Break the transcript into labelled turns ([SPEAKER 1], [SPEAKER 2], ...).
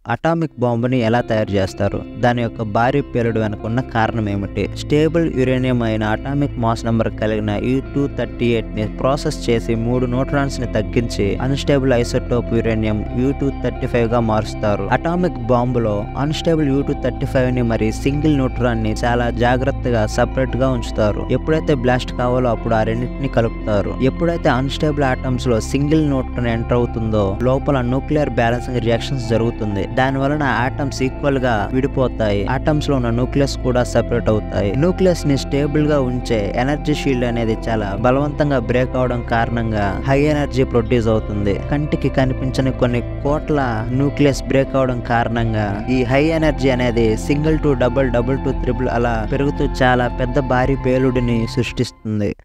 [SPEAKER 1] atomic బాంబుని ఎలా తయారు చేస్తారు దాని యొక్క భారీ పేలుడు వెనుకున్న కారణం ఏమిటి స్టేబుల్ యురేనియం అయిన అటామిక్ మాస్ నెంబర్ కలిగిన యూ టూ థర్టీ ఎయిట్ ని ప్రాసెస్ చేసి మూడు న్యూట్రాన్స్ ని తగ్గించి unstable isotope uranium U two thirty five గా మారుస్తారు అటామిక్ బాంబులో unstable U two thirty five ని మరి సింగిల్ న్యూట్రాన్ ని చాలా జాగ్రత్తగా సపరేట్ గా ఉంచుతారు ఎప్పుడైతే బ్లాస్ట్ కావాలో అప్పుడు ఆ రెండింటిని కలుపుతారు ఎప్పుడైతే అన్స్టేబుల్ ఆటమ్స్ లో సింగిల్ న్యూట్రాన్ ఎంటర్ అవుతుందో లోపల న్యూక్లియర్ బ్యాలెన్సింగ్ రియాక్షన్స్ జరుగుతుంది దాని వలన ఆటమ్స్ ఈక్వల్ గా విడిపోతాయి ఆటమ్స్ లో ఉన్న న్యూక్లియస్ కూడా సెపరేట్ అవుతాయి న్యూక్లియస్ ని స్టేబుల్ గా ఉంచే ఎనర్జీ షీల్డ్ అనేది చాలా బలవంతంగా బ్రేక్ అవడం కారణంగా హై ఎనర్జీ ప్రొడ్యూస్ అవుతుంది కంటికి కనిపించని కొన్ని కోట్ల న్యూక్లియస్ బ్రేక్ అవడం కారణంగా ఈ హై ఎనర్జీ అనేది single to double double to triple అలా పెరుగుతూ చాలా పెద్ద భారీ పేలుడిని సృష్టిస్తుంది